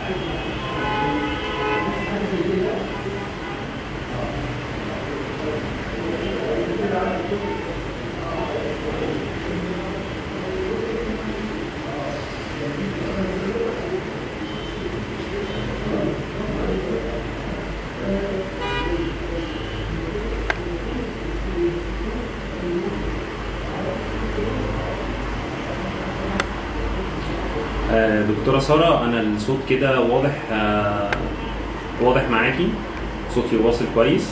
آه، دكتورة سارة أنا الصوت كده واضح آه، واضح معاكي صوتي واصل كويس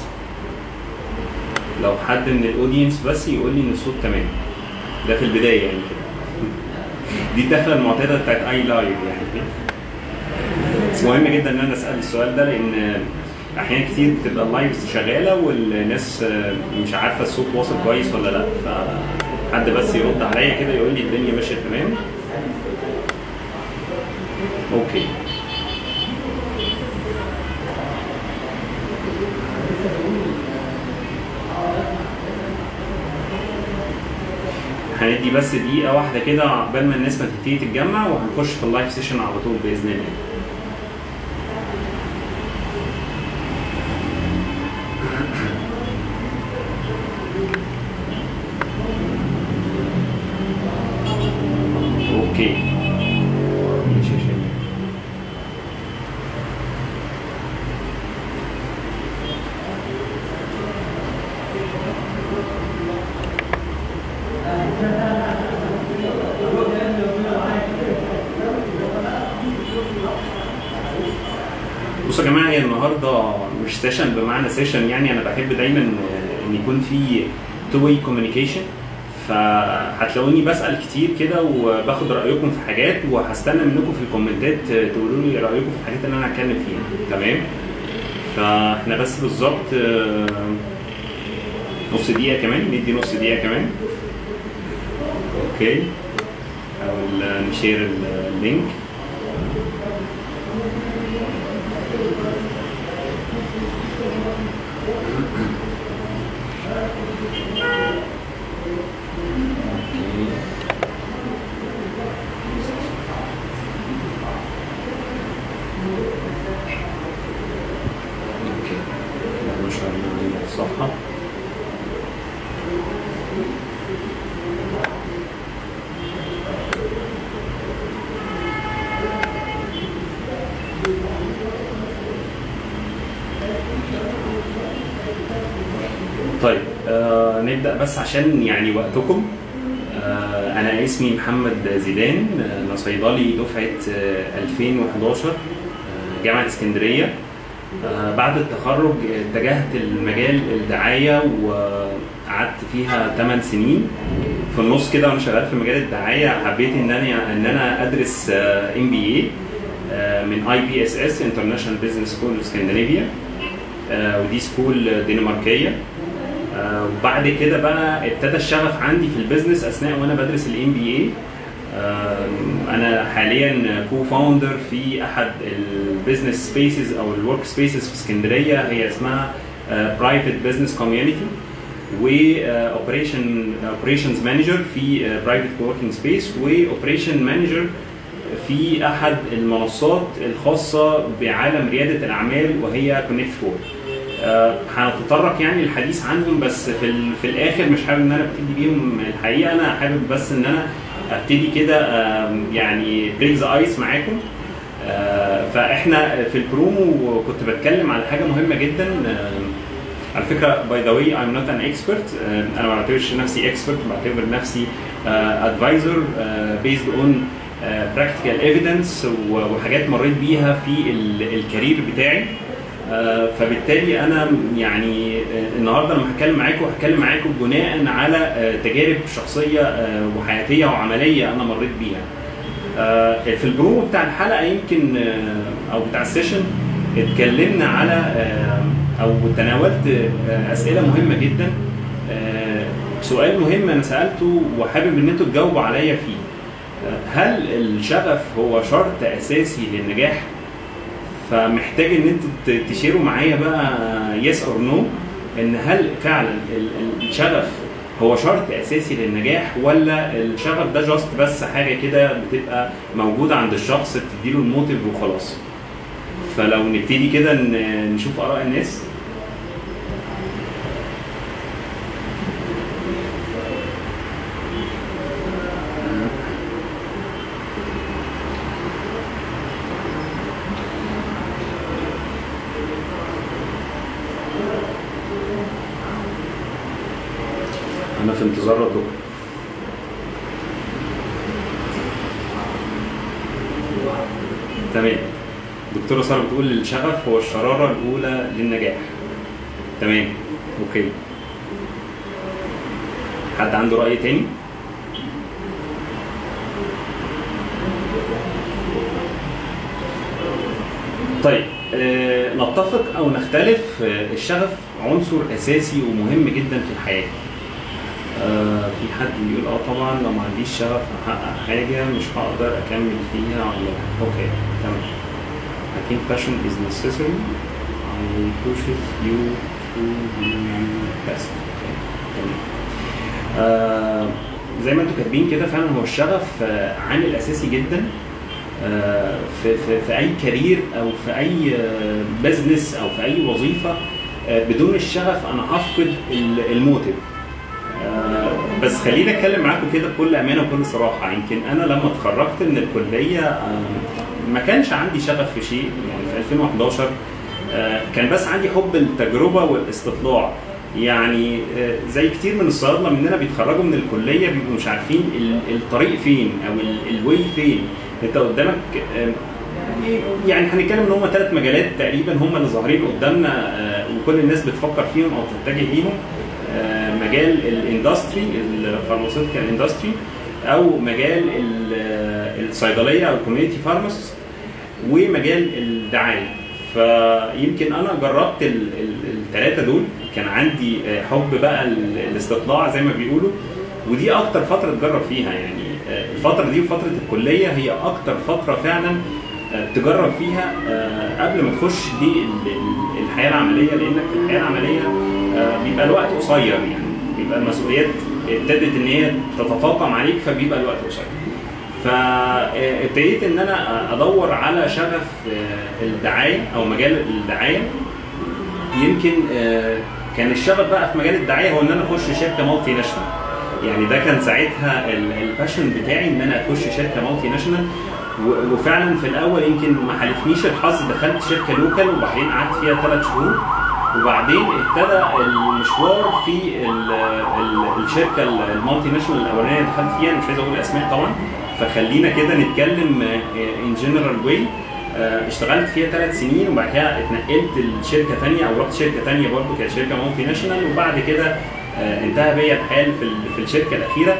لو حد من الاودينس بس يقول لي ان الصوت تمام ده في البداية يعني كده دي الدخلة المعتادة بتاعت اي لايف يعني بس مهم جدا ان انا اسال السؤال ده لان احيانا كتير بتبقى اللايف شغاله والناس آه، مش عارفه الصوت واصل كويس ولا لا فحد بس يرد عليا كده يقول لي الدنيا ماشيه تمام اوكي هندي بس دقيقة واحدة كده عقبال ما الناس ما تبتدي تتجمع وهنخش في اللايف سيشن على طول بإذن الله. اوكي. ماشي يا شباب. بصوا يا جماعه هي النهارده مش سيشن بمعنى سيشن يعني انا بحب دايما آه، ان يكون في تو واي كوميونيكيشن فهتلاقوني بسال كتير كده وباخد رايكم في حاجات وهستنى منكم في الكومنتات آه، تقولوا لي رايكم في الحاجات اللي انا هتكلم فيها تمام فاحنا بس بالظبط آه، نص دقيقه كمان ندي نص دقيقه كمان اوكي او نشير اللينك اوكي نشر الصفحه طيب آه نبدا بس عشان يعني وقتكم آه انا اسمي محمد زيدان آه، انا صيدلي دفعه آه 2011 آه جامعه اسكندريه آه بعد التخرج اتجهت لمجال الدعايه وقعدت فيها 8 سنين في النص كده وانا شغال في مجال الدعايه حبيت ان انا ان انا ادرس ام بي اي من اي بي اس اس انترناشونال بزنس سكول اسكندنافيا آه، ودي سكول دنماركيه آه، وبعد كده بقى ابتدى الشغف عندي في البيزنس اثناء وانا بدرس الام بي اي انا حاليا كو فاوندر في احد البيزنس سبيسز او الورك سبيسز في اسكندريه هي اسمها برايفت بزنس كوميونتي واوبريشن اوبريشنز مانجر في برايفت كووركينج سبيس واوبريشن مانجر في احد المنصات الخاصه بعالم رياده الاعمال وهي كونكت فور آه، هنتطرق يعني الحديث عنهم بس في ال- في الاخر مش حابب ان انا ابتدي بيهم الحقيقه انا حابب بس ان انا ابتدي كده آم، يعني بريك ذا ايس معاكم آه، فاحنا في البرومو كنت بتكلم على حاجه مهمه جدا آم، على فكره باي ذا واي ايم نوت ان اكسبرت انا ما بعتبرش نفسي اكسبرت بعتبر نفسي ادفايزر بيزد اون براكتيكال ايفيدنس وحاجات مريت بيها في ال- الكارير بتاعي آه، فبالتالي انا يعني آه، النهارده لما هتكلم معاكم هتكلم معاكم بناء على آه، تجارب شخصيه آه، وحياتيه وعمليه انا مريت بيها. آه، في البرومو بتاع الحلقه يمكن آه، او بتاع السيشن اتكلمنا على آه، او تناولت آه، اسئله مهمه جدا آه، سؤال مهم انا سالته وحابب ان انتوا تجاوبوا عليا فيه آه، هل الشغف هو شرط اساسي للنجاح فمحتاج ان انتوا ت- تشيروا معايا بقى يس اور نو ان هل فعلا ال- ال- الشغف هو شرط اساسي للنجاح ولا الشغف ده جاست بس حاجه كده بتبقى موجوده عند الشخص بتديله الموتيف وخلاص فلو نبتدي كده ن- نشوف اراء الناس انا في انتظار ردكم تمام دكتورة سارة بتقول الشغف هو الشرارة الأولى للنجاح تمام أوكي حد عنده رأي تاني؟ طيب آه نتفق أو نختلف آه الشغف عنصر أساسي ومهم جدا في الحياة آه في حد بيقول اه طبعا لو ما عنديش شغف احقق حاجه مش هقدر اكمل فيها ولا اوكي تمام I think passion is necessary I pushes you to do your best okay. تمام آه زي ما انتم كاتبين كده فعلا هو الشغف آه عامل اساسي جدا آه في, في, في اي كارير او في اي آه بزنس او في اي وظيفه آه بدون الشغف انا هفقد ال- الموتيف آه، بس خليني اتكلم معاكم كده بكل امانه وبكل صراحه يمكن انا لما اتخرجت من الكليه آه، ما كانش عندي شغف في شيء يعني في 2011 آه، كان بس عندي حب التجربه والاستطلاع يعني آه، زي كتير من الصيادله مننا بيتخرجوا من الكليه بيبقوا مش عارفين ال- الطريق فين او ال- الواي فين انت قدامك آه، يعني هنتكلم ان هم ثلاث مجالات تقريبا هم اللي ظاهرين قدامنا آه، وكل الناس بتفكر فيهم او تتجه ليهم آه، مجال الاندستري الفارماسيوتيكال اندستري او مجال ال- آه، الصيدليه او الكوميونتي فارماسيست ومجال الدعايه فيمكن انا جربت الثلاثه دول كان عندي آه، حب بقى ال- الاستطلاع زي ما بيقولوا ودي اكتر فتره تجرب فيها يعني آه، الفتره دي وفتره الكليه هي اكتر فتره فعلا آه، تجرب فيها آه، قبل ما تخش دي ال- ال- الحياه العمليه لانك في الحياه العمليه آه، بيبقى الوقت قصير يعني بيبقى المسؤوليات ابتدت ان هي تتفاقم عليك فبيبقى الوقت قصير فابتديت ان انا ادور على شغف آه، الدعايه او مجال الدعايه يمكن آه، كان الشغف بقى في مجال الدعايه هو ان انا اخش شركه مالتي ناشونال يعني ده كان ساعتها ال- الباشن بتاعي ان انا اخش شركه مالتي ناشونال و- وفعلا في الاول يمكن ما حالفنيش الحظ دخلت شركه لوكال وبعدين قعدت فيها ثلاث شهور وبعدين ابتدى المشوار في ال ال الشركه ال- المالتي ناشونال الاولانيه اللي دخلت فيها أنا مش عايز اقول اسماء طبعا فخلينا كده نتكلم ان جنرال واي اشتغلت فيها ثلاث سنين وبعد كده اتنقلت لشركه ثانيه او رحت شركه ثانيه برضه كانت شركه مالتي ناشونال وبعد كده آه، انتهى بيا الحال في ال- في الشركه الاخيره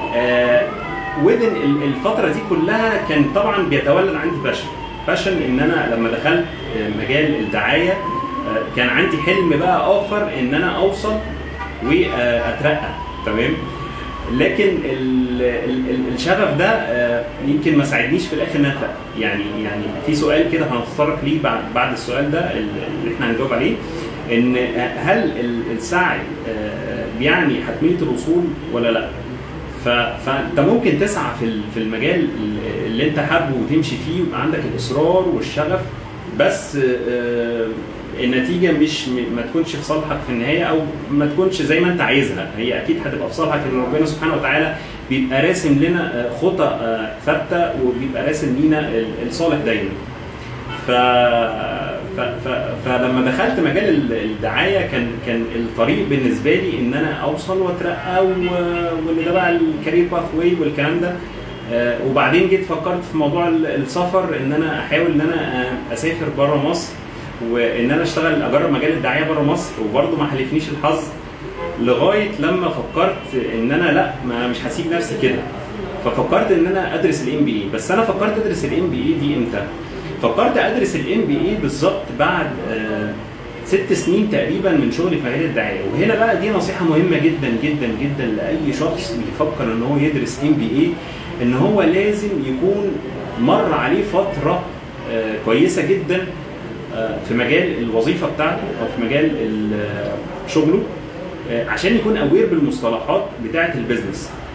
وذن الفتره دي كلها كان طبعا بيتولد عندي باشن باشن ان انا لما دخلت آه، مجال الدعايه آه، كان عندي حلم بقى اخر ان انا اوصل واترقى تمام لكن ال ال ال الشغف ده آه، يمكن ما ساعدنيش في الاخر ان أنا اترقى يعني يعني في سؤال كده هنتطرق ليه بعد بعد السؤال ده اللي احنا هنجاوب عليه ان هل ال- السعي آه، بيعني حتميه الوصول ولا لا؟ ف- فانت ممكن تسعى في ال- في المجال اللي انت حابه وتمشي فيه ويبقى عندك الاصرار والشغف بس آه، النتيجه مش م- ما تكونش في صالحك في النهايه او ما تكونش زي ما انت عايزها هي اكيد هتبقى في صالحك ان ربنا سبحانه وتعالى بيبقى راسم لنا آه، خطى آه، ثابته وبيبقى راسم لينا ال- الصالح دايما ف... ف... ف... فلما دخلت مجال ال- الدعايه كان كان الطريق بالنسبه لي ان انا اوصل واترقى و... وان ده بقى الكارير باث واي والكلام ده آه، وبعدين جيت فكرت في موضوع ال- السفر ان انا احاول ان انا آه، اسافر بره مصر وان انا اشتغل اجرب مجال الدعايه بره مصر وبرضه ما حلفنيش الحظ لغايه لما فكرت ان انا لا ما انا مش هسيب نفسي كده ففكرت ان انا ادرس الام بي اي بس انا فكرت ادرس الام بي اي دي امتى؟ فكرت ادرس الام بي اي بالظبط بعد آه، ست سنين تقريبا من شغلي في مجال الدعايه وهنا بقى دي نصيحه مهمه جدا جدا جدا لاي شخص بيفكر ان هو يدرس ام بي اي ان هو لازم يكون مر عليه فتره آه، كويسه جدا آه، في مجال الوظيفه بتاعته او في مجال ال- آه، شغله آه، عشان يكون اوير بالمصطلحات بتاعه البيزنس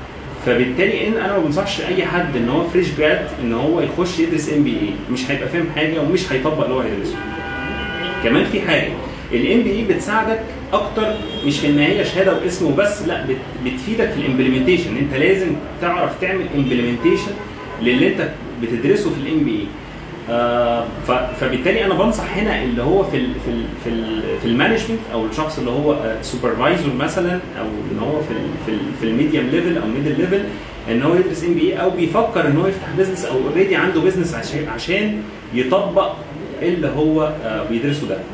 فبالتالي ان انا ما بنصحش اي حد ان هو فريش جراد ان هو يخش يدرس ام بي اي مش هيبقى فاهم حاجه ومش هيطبق اللي هو هيدرسه كمان في حاجه الام بي اي بتساعدك اكتر مش في ان هي شهاده واسم وبس لا بت- بتفيدك في الامبلمنتيشن انت لازم تعرف تعمل امبلمنتيشن للي انت بتدرسه في الام بي اي فبالتالي انا بنصح هنا اللي هو في ال في ال في ال في المانجمنت او الشخص اللي هو سوبرفايزر مثلا او ان هو في ال في, ال في الميديم ليفل او ميدل ليفل ان هو يدرس ام بي اي او بيفكر ان هو يفتح بزنس او اوريدي عنده بزنس عشان عشان يطبق اللي هو آه، بيدرسه ده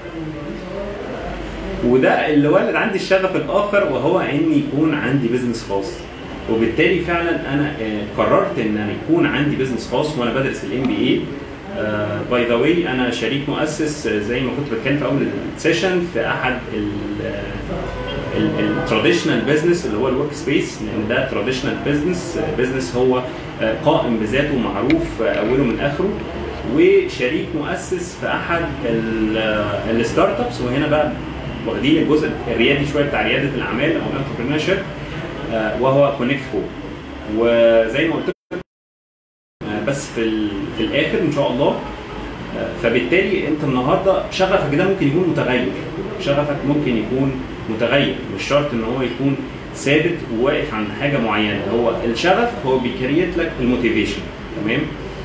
وده اللي ولد عندي الشغف الاخر وهو اني يكون عندي بزنس خاص وبالتالي فعلا انا آه، قررت ان انا يكون عندي بزنس خاص وانا بدرس الام بي اي باي ذا واي انا شريك مؤسس آه، زي ما كنت بتكلم في اول السيشن في احد التراديشنال بزنس اللي هو الورك سبيس لان ده تراديشنال بزنس بزنس هو آه، قائم بذاته معروف آه، اوله من اخره وشريك مؤسس في احد الستارت ابس وهنا بقى واخدين الجزء الريادي شويه بتاع رياده الاعمال او الانتربرينور شيب وهو كونكت فور وزي ما قلت لك آه، بس في ال- في الاخر ان شاء الله آه، فبالتالي انت النهارده شغفك ده ممكن يكون متغير شغفك ممكن يكون متغير مش شرط ان هو يكون ثابت وواقف عند حاجه معينه هو الشغف هو بيكريت لك الموتيفيشن تمام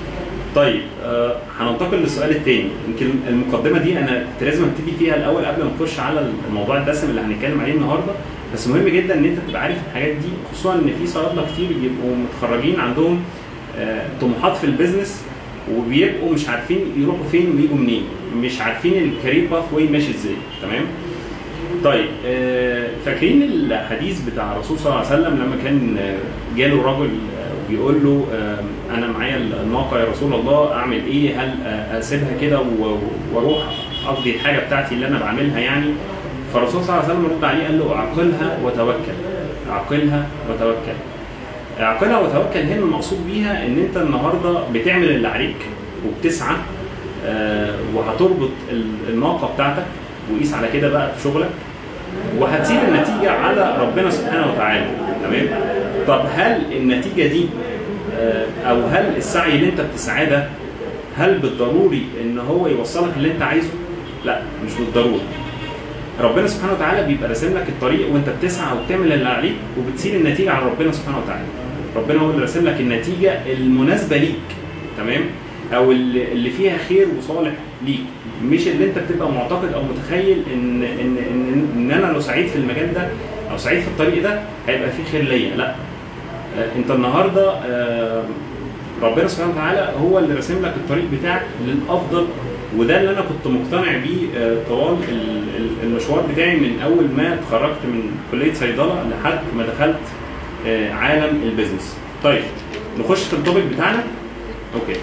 طيب آه، هننتقل للسؤال الثاني يمكن المقدمه دي انا كنت لازم ابتدي فيها الاول قبل ما نخش على الموضوع الدسم اللي هنتكلم عليه النهارده بس مهم جدا ان انت تبقى عارف الحاجات دي خصوصا ان في صيادله كتير بيبقوا متخرجين عندهم آه، طموحات في البيزنس وبيبقوا مش عارفين يروحوا فين ويجوا منين مش عارفين الكارير باث واي ماشي ازاي تمام طيب آه، فاكرين الحديث بتاع الرسول صلى الله عليه وسلم لما كان آه، جاله رجل آه، وبيقول له آه، انا معايا الناقه يا رسول الله اعمل ايه هل آه، اسيبها كده و- واروح اقضي الحاجه بتاعتي اللي انا بعملها يعني فالرسول صلى الله عليه وسلم رد عليه قال له اعقلها وتوكل اعقلها وتوكل اعقلها وتوكل هنا المقصود بيها ان انت النهارده بتعمل اللي عليك وبتسعى آه، وهتربط ال- الناقه بتاعتك وقيس على كده بقى في شغلك وهتسيب النتيجه على ربنا سبحانه وتعالى تمام طب هل النتيجه دي آه، او هل السعي اللي انت بتسعاه ده هل بالضروري ان هو يوصلك اللي انت عايزه؟ لا مش بالضروري ربنا سبحانه وتعالى بيبقى راسم لك الطريق وانت بتسعى وبتعمل اللي عليك وبتسيب النتيجه على ربنا سبحانه وتعالى. ربنا هو اللي راسم لك النتيجه المناسبه ليك تمام؟ او اللي اللي فيها خير وصالح ليك مش اللي انت بتبقى معتقد او متخيل ان ان ان, إن انا لو سعيد في المجال ده او سعيد في الطريق ده هيبقى فيه خير ليا لا آه، انت النهارده آه، ربنا سبحانه وتعالى هو اللي راسم لك الطريق بتاعك للافضل وده اللي انا كنت مقتنع بيه آه، طوال ال- ال- المشوار بتاعي من اول ما اتخرجت من كليه صيدله لحد ما دخلت آه، عالم البيزنس. طيب نخش في التوبيك بتاعنا. اوكي.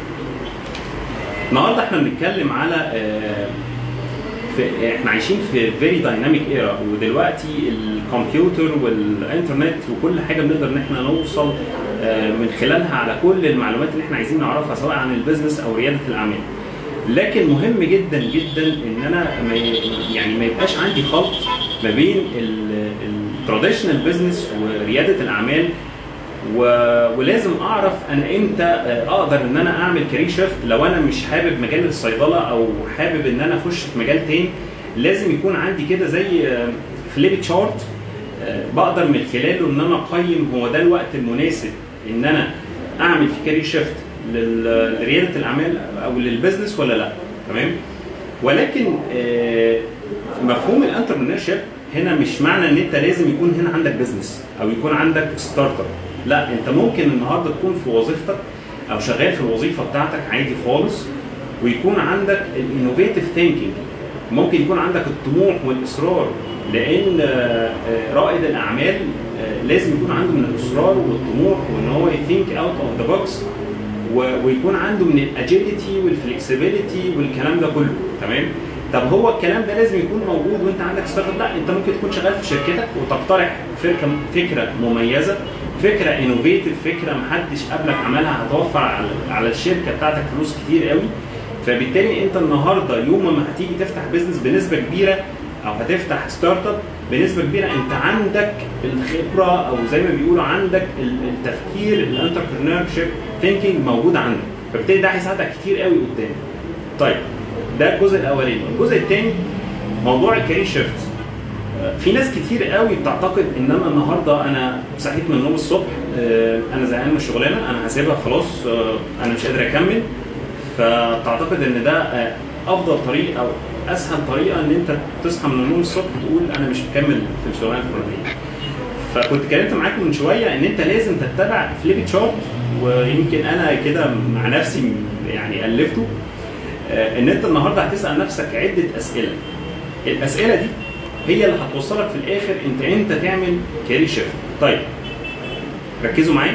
النهارده احنا بنتكلم على آه، في احنا عايشين في فيري دايناميك ايرا ودلوقتي الكمبيوتر والانترنت وكل حاجه بنقدر ان احنا نوصل آه، من خلالها على كل المعلومات اللي احنا عايزين نعرفها سواء عن البيزنس او رياده الاعمال. لكن مهم جدا جدا ان انا ما ي- يعني ما يبقاش عندي خلط ما بين التراديشنال بزنس ورياده الاعمال و... ولازم اعرف انا امتى آه، اقدر ان انا اعمل كارير شيفت لو انا مش حابب مجال الصيدله او حابب ان انا اخش في مجال تاني لازم يكون عندي كده زي فليب تشارت بقدر من خلاله ان انا اقيم هو ده الوقت المناسب ان انا اعمل في كارير شيفت لرياده الاعمال او للبزنس ولا لا تمام ولكن آه، مفهوم الانتربرينور شيب هنا مش معنى ان انت لازم يكون هنا عندك بزنس او يكون عندك ستارت اب لا انت ممكن النهارده تكون في وظيفتك او شغال في الوظيفه بتاعتك عادي خالص ويكون عندك الانوفيتيف ثينكينج ممكن يكون عندك الطموح والاصرار لان آه، آه، رائد الاعمال آه، لازم يكون عنده من الاصرار والطموح وان هو يثينك اوت اوف ذا بوكس ويكون عنده من الاجيلتي والفلكسبيليتي والكلام ده كله تمام طب هو الكلام ده لازم يكون موجود وانت عندك ستارت اب لا انت ممكن تكون شغال في شركتك وتقترح فكره فكره مميزه فكره انوفيتيف فكره محدش قبلك عملها هتوفر على على الشركه بتاعتك فلوس كتير قوي فبالتالي انت النهارده يوم ما هتيجي تفتح بيزنس بنسبه كبيره او هتفتح ستارت اب بنسبه كبيره انت عندك الخبره او زي ما بيقولوا عندك ال- التفكير الانتربرنور شيب ثينكينج موجود عندك فبالتالي ده هيساعدك كتير قوي قدام طيب ده الجزء الاولاني الجزء الثاني موضوع الكارير شيفت في ناس كتير قوي بتعتقد ان انا النهارده انا صحيت من النوم الصبح آه، انا زهقان من الشغلانه انا هسيبها خلاص آه، انا مش قادر اكمل فتعتقد ان ده آه، افضل طريق او اسهل طريقه ان انت تصحى من النوم الصبح تقول انا مش مكمل في الشغلانه الفلانيه فكنت اتكلمت معاكم من شويه ان انت لازم تتبع فليب تشارت ويمكن انا كده مع نفسي يعني الفته آه، ان انت النهارده هتسال نفسك عده اسئله الاسئله دي هي اللي هتوصلك في الاخر انت امتى تعمل كارير شيفت طيب ركزوا معايا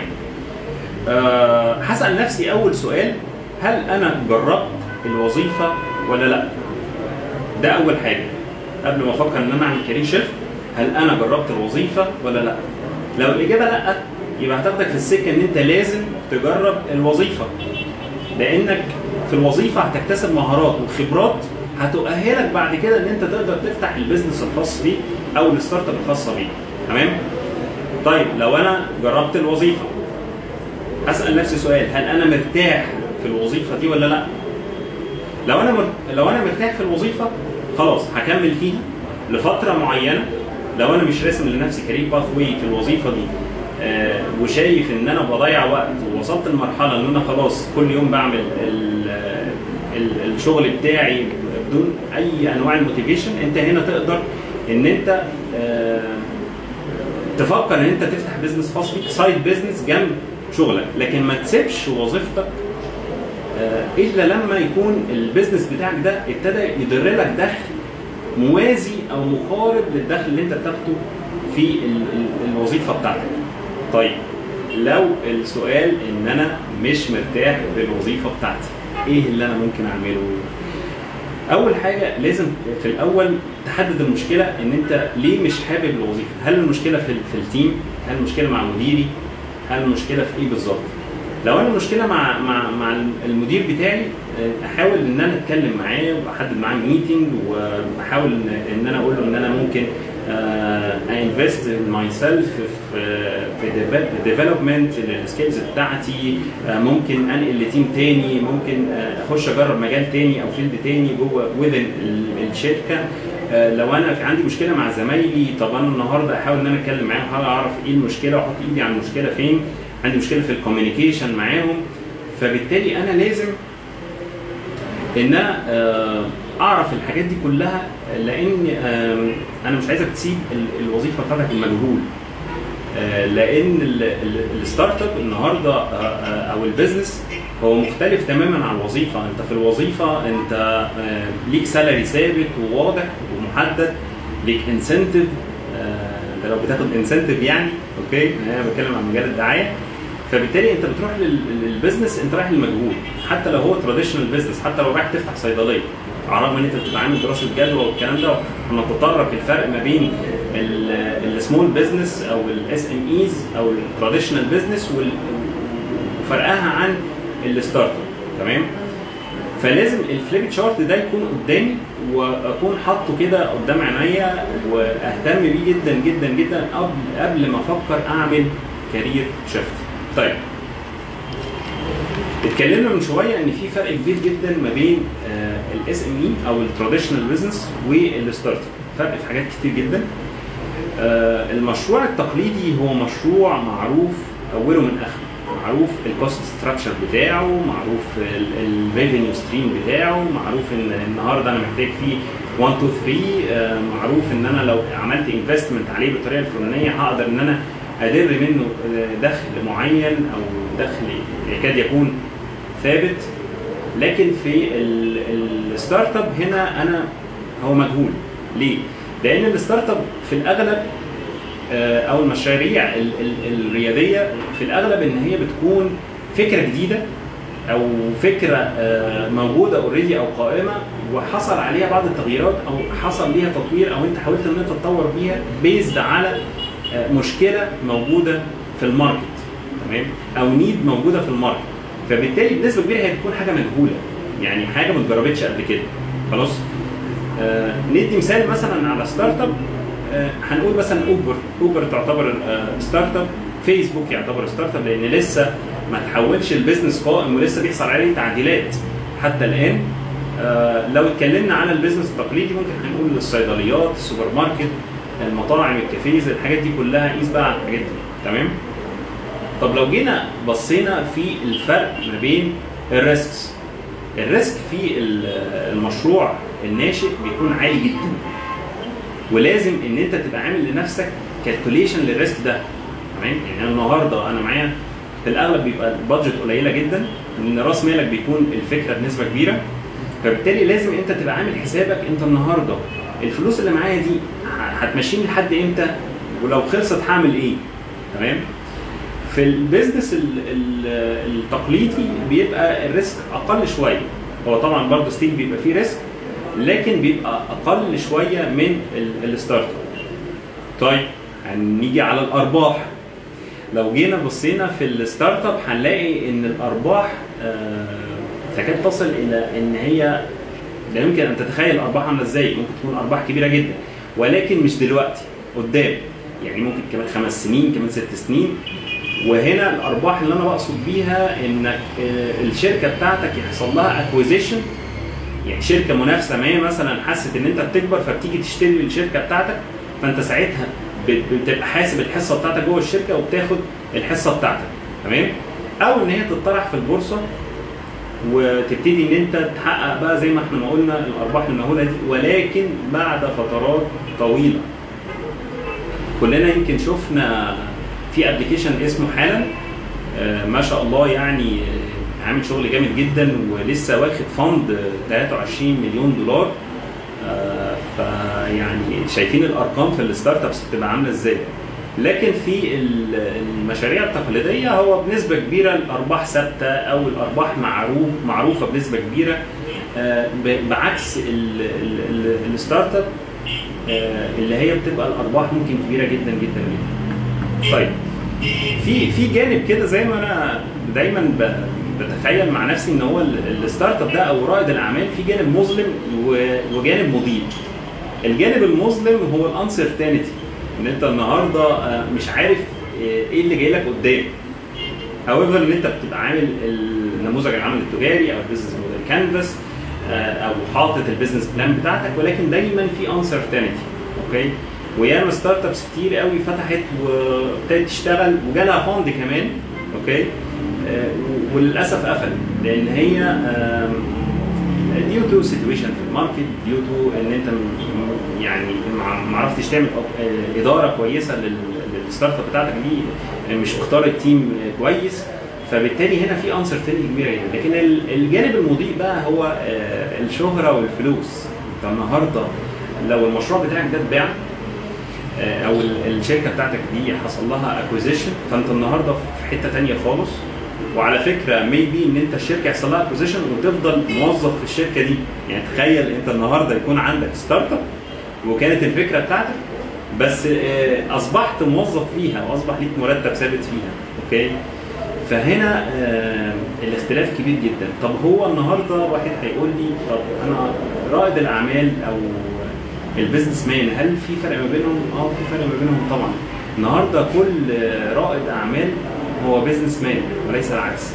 أه هسال نفسي اول سؤال هل انا جربت الوظيفه ولا لا ده اول حاجه قبل ما افكر ان انا اعمل كارير شيفت هل انا جربت الوظيفه ولا لا لو الاجابه لا يبقى هتاخدك في السكه ان انت لازم تجرب الوظيفه لانك في الوظيفه هتكتسب مهارات وخبرات هتؤهلك بعد كده ان انت تقدر تفتح البيزنس الخاص بيك او الستارت اب الخاصه بيك تمام طيب لو انا جربت الوظيفه اسال نفسي سؤال هل انا مرتاح في الوظيفه دي ولا لا لو انا مر... لو انا مرتاح في الوظيفه خلاص هكمل فيها لفتره معينه لو انا مش راسم لنفسي كارير باث واي في الوظيفه دي آه وشايف ان انا بضيع وقت ووصلت لمرحله ان انا خلاص كل يوم بعمل ال... ال... الشغل بتاعي بدون اي انواع الموتيفيشن انت هنا تقدر ان انت آه تفكر ان انت تفتح بزنس خاص بيك سايد بزنس جنب شغلك لكن ما تسيبش وظيفتك آه، الا لما يكون البيزنس بتاعك ده ابتدى يدر لك دخل موازي او مقارب للدخل اللي انت بتاخده في ال- ال- الوظيفه بتاعتك. طيب لو السؤال ان انا مش مرتاح في الوظيفه بتاعتي ايه اللي انا ممكن اعمله؟ اول حاجه لازم في الاول تحدد المشكله ان انت ليه مش حابب الوظيفه هل المشكله في ال- في التيم هل المشكله مع مديري هل المشكله في ايه بالظبط لو انا المشكله مع مع مع المدير بتاعي آه، احاول ان انا اتكلم معاه واحدد معاه ميتنج واحاول ان إن انا اقول له ان انا ممكن انفست ماي سيلف في في ديفلوبمنت للسكيلز بتاعتي آه، ممكن انقل لتيم تاني ممكن آه، اخش اجرب مجال تاني او فيلد تاني جوه وذن الشركه آه، لو انا في عندي مشكله مع زمايلي طب انا النهارده احاول ان انا اتكلم معاهم احاول اعرف ايه المشكله واحط ايدي على المشكله فين عندي مشكله في الكوميونيكيشن معاهم فبالتالي انا لازم ان انا آه، اعرف الحاجات دي كلها لان آم، انا مش عايزك تسيب ال- الوظيفه بتاعتك المجهول آه، لان ال- ال- الستارت اب النهارده آه، آه، او البيزنس هو مختلف تماما عن الوظيفه انت في الوظيفه انت آه، ليك سالري ثابت وواضح ومحدد ليك انسنتيف ده لو بتاخد انسنتيف يعني اوكي انا بتكلم عن مجال الدعايه فبالتالي انت بتروح لل- للبيزنس انت رايح للمجهول حتى لو هو تراديشنال بيزنس حتى لو رايح تفتح صيدليه على الرغم ان انت بتبقى عامل دراسه جدوى والكلام ده هنتطرق الفرق ما بين السمول بزنس او الاس ام ايز او التراديشنال بزنس وفرقها عن الستارت اب تمام فلازم الفليب تشارت ده يكون قدامي واكون حاطه كده قدام عينيا واهتم بيه جدا جدا جدا قبل قبل ما افكر اعمل كارير شيفت طيب اتكلمنا من شويه ان في فرق كبير جدا ما بين الاس ام اي او التراديشنال بزنس والستارت اب فرق في حاجات كتير جدا آه، المشروع التقليدي هو مشروع معروف اوله من اخره معروف الكوست ستراكشر بتاعه معروف الريفينيو ستريم بتاعه معروف ان النهارده انا محتاج فيه 1 2 3 آه، معروف ان انا لو عملت انفستمنت عليه بالطريقه الفلانيه هقدر ان انا ادر منه آه، دخل معين او دخل يكاد يكون ثابت لكن في الستارت اب هنا انا هو مجهول ليه؟ لان الستارت اب في الاغلب آه، او المشاريع ال- ال- الرياديه في الاغلب ان هي بتكون فكره جديده او فكره آه، موجوده اوريدي او قائمه وحصل عليها بعض التغييرات او حصل ليها تطوير او انت حاولت ان انت تطور بيها بيزد على آه، مشكله موجوده في الماركت تمام او نيد موجوده في الماركت فبالتالي بنسبه كبيره هي بتكون حاجه مجهوله يعني حاجه ما اتجربتش قبل كده خلاص آه ندي مثال مثلا على ستارت اب آه، هنقول مثلا اوبر اوبر تعتبر آه، ستارت اب فيسبوك يعتبر ستارت اب لان لسه ما تحولش البيزنس قائم ولسه بيحصل عليه تعديلات حتى الان آه، لو اتكلمنا على البيزنس التقليدي ممكن هنقول الصيدليات السوبر ماركت المطاعم الكافيز الحاجات دي كلها قيس بقى على الحاجات دي تمام طب لو جينا بصينا في الفرق ما بين الريسكس الريسك في ال- المشروع الناشئ بيكون عالي جدا ولازم ان انت تبقى عامل لنفسك كالكوليشن للريسك ده تمام يعني أنا النهارده انا معايا في الاغلب بيبقى البادجت قليله جدا لان راس مالك بيكون الفكره بنسبه كبيره فبالتالي لازم انت تبقى عامل حسابك انت النهارده الفلوس اللي معايا دي ه- هتمشيني لحد امتى ولو خلصت هعمل ايه تمام في البيزنس ال- ال- التقليدي بيبقى الريسك اقل شويه هو طبعا برضه ستيل بيبقى فيه ريسك لكن بيبقى اقل شويه من ال- الستارت اب طيب هنيجي على الارباح لو جينا بصينا في الستارت اب هنلاقي ان الارباح آه، تكاد تصل الى ان هي لا يمكن ان تتخيل الارباح عامله ازاي ممكن تكون ارباح كبيره جدا ولكن مش دلوقتي قدام يعني ممكن كمان خمس سنين كمان ست سنين وهنا الارباح اللي انا بقصد بيها انك آه، الشركه بتاعتك يحصل لها اكويزيشن يعني شركه منافسه ما مثلا حست ان انت بتكبر فبتيجي تشتري الشركه بتاعتك فانت ساعتها بت- بتبقى حاسب الحصه بتاعتك جوه الشركه وبتاخد الحصه بتاعتك تمام او ان هي تطرح في البورصه وتبتدي ان انت تحقق بقى زي ما احنا ما قلنا الارباح المهوله دي ولكن بعد فترات طويله كلنا يمكن شفنا في ابلكيشن اسمه حالا آه، ما شاء الله يعني آه، عامل شغل جامد جدا ولسه واخد فند آه، 23 مليون دولار آه، فيعني شايفين الارقام في الستارت ابس بتبقى عامله ازاي لكن في ال- المشاريع التقليديه هو بنسبه كبيره الارباح ثابته او الارباح معروف معروفه بنسبه كبيره آه، ب- بعكس ال- ال- ال- الستارت اب آه، اللي هي بتبقى الارباح ممكن كبيره جدا جدا جدا. طيب في في جانب كده زي ما انا دايما ب- بتخيل مع نفسي ان هو ال- الستارت اب ده او رائد الاعمال في جانب مظلم و- وجانب مضيء. الجانب المظلم هو الانسرتينتي ان انت النهارده آه، مش عارف آه، ايه اللي جاي لك قدام. however ان انت بتبقى عامل النموذج العمل التجاري او البيزنس موديل كانفاس او حاطط البيزنس بلان بتاعتك ولكن دايما في انسرتينتي اوكي وياما ستارت ابس كتير قوي فتحت وابتدت تشتغل وجالها فند كمان اوكي آه، وللاسف قفلت لان هي ديو تو سيتويشن في الماركت ديو تو ان انت م- يعني ما ما عرفتش تعمل أب- آه، اداره كويسه لل- للستارت اب بتاعتك دي آه، مش مختار التيم آه، كويس فبالتالي هنا في انسرتينتي كبيره جدا لكن ال- الجانب المضيء بقى هو آه، الشهره والفلوس انت النهارده لو المشروع بتاعك ده اتباع آه، او ال- الشركه بتاعتك دي حصل لها اكوزيشن فانت النهارده في حته تانية خالص وعلى فكره ميبي ان انت الشركه يحصل لها اكوزيشن وتفضل موظف في الشركه دي يعني تخيل انت النهارده يكون عندك ستارت اب وكانت الفكره بتاعتك بس آه، اصبحت موظف فيها واصبح ليك مرتب ثابت فيها اوكي فهنا آه، الاختلاف كبير جدا طب هو النهارده واحد هيقول لي طب انا رائد الاعمال او البيزنس مان هل في فرق ما بينهم؟ اه في فرق ما بينهم طبعا النهارده كل آه، رائد اعمال هو بيزنس مان وليس العكس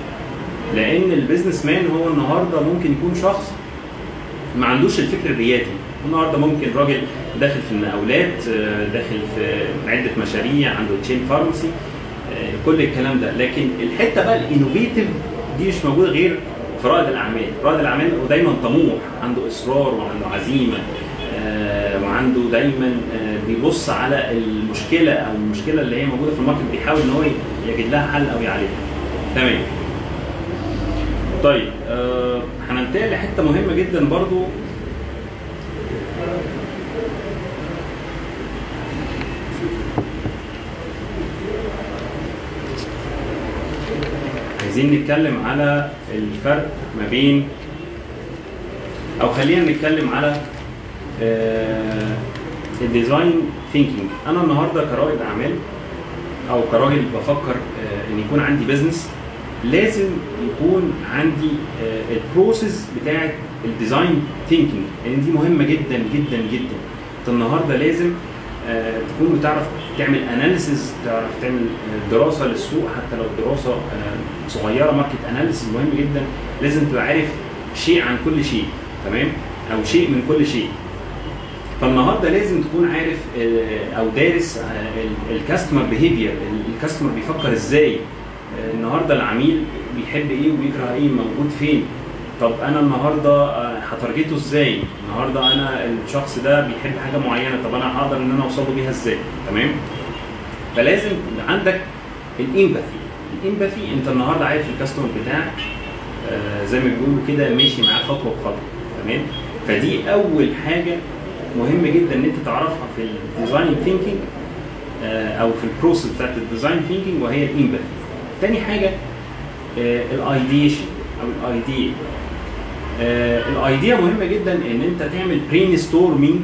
لان البيزنس مان هو النهارده ممكن يكون شخص ما عندوش الفكر الريادي النهارده ممكن راجل داخل في المقاولات آه، داخل في عده مشاريع عنده تشين فارماسي كل الكلام ده لكن الحته بقى الانوفيتيف دي مش موجوده غير في رائد الاعمال رائد الاعمال هو دايما طموح عنده اصرار وعنده عزيمه آه، وعنده دايما آه، بيبص على المشكله او المشكله اللي هي موجوده في الماركت بيحاول ان هو يجد لها حل او يعالجها تمام طيب آه، هننتقل لحته مهمه جدا برضو عايزين نتكلم على الفرق ما بين او خلينا نتكلم على الديزاين ثينكينج انا النهارده كرائد اعمال او كراجل بفكر آه، ان يكون عندي بزنس لازم يكون عندي البروسيس بتاعه الديزاين ثينكينج لان دي مهمه جدا جدا جدا انت النهارده لازم آه، تكون بتعرف تعمل اناليسز تعرف تعمل آه، دراسه للسوق حتى لو دراسه آه، صغيره ماركت اناليسز مهم جدا لازم تبقى عارف شيء عن كل شيء تمام او شيء من كل شيء فالنهارده لازم تكون عارف آه، او دارس الكاستمر بيهيفير الكاستمر بيفكر ازاي آه، النهارده العميل بيحب ايه وبيكره ايه موجود فين طب انا النهارده آه، هتارجته ازاي النهارده انا الشخص ده بيحب حاجه معينه طب انا هقدر ان انا اوصل له بيها ازاي تمام فلازم يبقى عندك الامباثي الامباثي انت النهارده عارف الكاستمر بتاعك آه، زي ما بيقولوا كده ماشي معاه خطوه بخطوه تمام فدي اول حاجه مهم جدا ان انت تعرفها في الديزاين ثينكينج او في البروسيس بتاعت الديزاين ثينكينج وهي الامباثي تاني حاجه الايديشن او الايديا الايديا مهمه جدا ان انت تعمل برين ستورمينج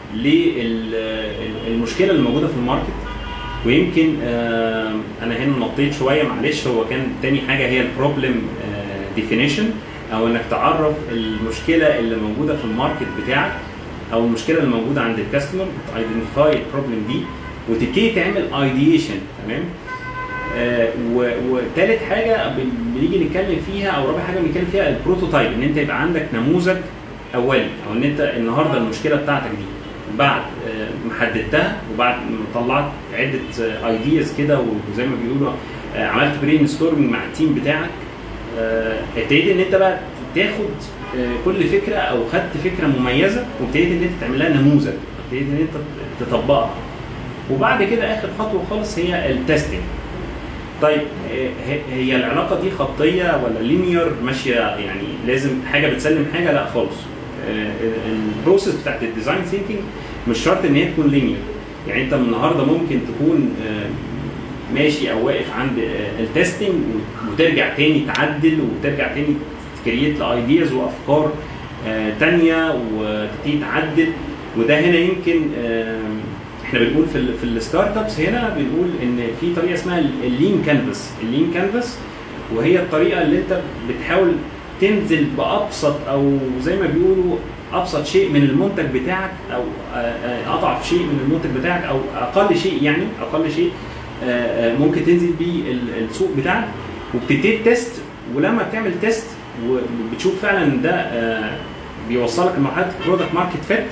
للمشكله اللي موجوده في الماركت ويمكن آه، انا هنا نطيت شويه معلش هو كان تاني حاجه هي البروبلم ديفينيشن او انك تعرف المشكله اللي موجوده في الماركت بتاعك او المشكله اللي موجوده عند الكاستمر تايدنتيفاي البروبلم دي وتبتدي تعمل ايديشن تمام آه، و- وتالت حاجه بن- بنيجي نتكلم فيها او رابع حاجه بنتكلم فيها البروتوتايب ان انت يبقى عندك نموذج اولي او ان انت النهارده المشكله بتاعتك دي بعد آه، ما حددتها وبعد ما طلعت عده ايدياز كده وزي ما بيقولوا آه، عملت برين ستورمنج مع التيم بتاعك آه، ابتديت ان انت بقى تاخد آه، كل فكره او خدت فكره مميزه وابتديت ان انت تعمل لها نموذج ابتديت ان انت تطبقها وبعد كده اخر خطوه خالص هي التستنج طيب آه، هي- هي العلاقه دي خطيه ولا لينير ماشيه يعني لازم حاجه بتسلم حاجه لا خالص آه، البروسيس بتاعت الديزاين ثينكينج مش شرط ان هي تكون لينير يعني انت من النهارده ممكن تكون آه، ماشي او واقف عند آه، التستنج وترجع تاني تعدل وترجع تاني تكريت لايدياز وافكار آه، تانية وتبتدي تعدل وده هنا يمكن آه، احنا بنقول في ال في الستارت ابس هنا بنقول ان في طريقه اسمها اللين كانفاس اللين كانفاس وهي الطريقه اللي انت بتحاول تنزل بابسط او زي ما بيقولوا ابسط شيء من المنتج بتاعك او آه، آه، اضعف شيء من المنتج بتاعك او اقل شيء يعني اقل شيء آه، آه، ممكن تنزل بيه ال- السوق بتاعك وبتبتدي تيست ولما بتعمل تيست وبتشوف فعلا إن ده آه، بيوصلك لمرحله برودكت ماركت فيت